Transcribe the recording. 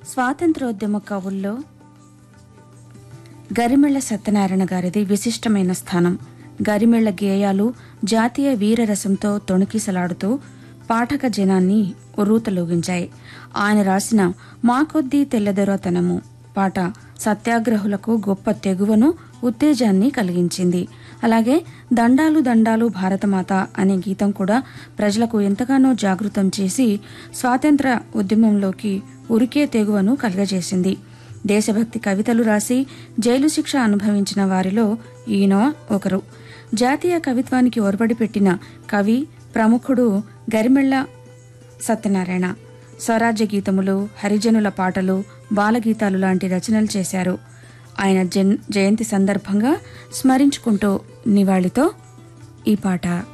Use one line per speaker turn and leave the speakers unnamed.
స్వాతంత్రోద్యమ కవుల్లో గరిమెళ్ల సత్యనారాయణ గారిది విశిష్టమైన స్థానం గరిమెళ్ల గేయాలు జాతీయ వీరరసంతో తొణికిసలాడుతూ పాఠక జనాన్ని ఉర్రూతలూగించాయి ఆయన రాసిన మా కొద్దీ తెల్లదొరతనము పాట సత్యాగ్రహులకు గొప్ప తెగువను ఉత్తేజాన్ని కలిగించింది అలాగే దండాలు దండాలు భారతమాత అనే గీతం కూడా ప్రజలకు ఎంతగానో జాగృతం చేసి స్వాతంత్ర ఉద్యమంలోకి ఉరికే తెగువను కలుగజేసింది దేశభక్తి కవితలు రాసి జైలు శిక్ష అనుభవించిన వారిలో ఈయన ఒకరు జాతీయ కవిత్వానికి ఒరబడి పెట్టిన కవి ప్రముఖుడు గరిమెళ్ల సత్యనారాయణ స్వరాజ్య గీతములు హరిజనుల పాటలు బాలగీతాలు లాంటి రచనలు చేశారు ఆయన జన్ జయంతి సందర్భంగా స్మరించుకుంటూ నివాళితో ఈ పాట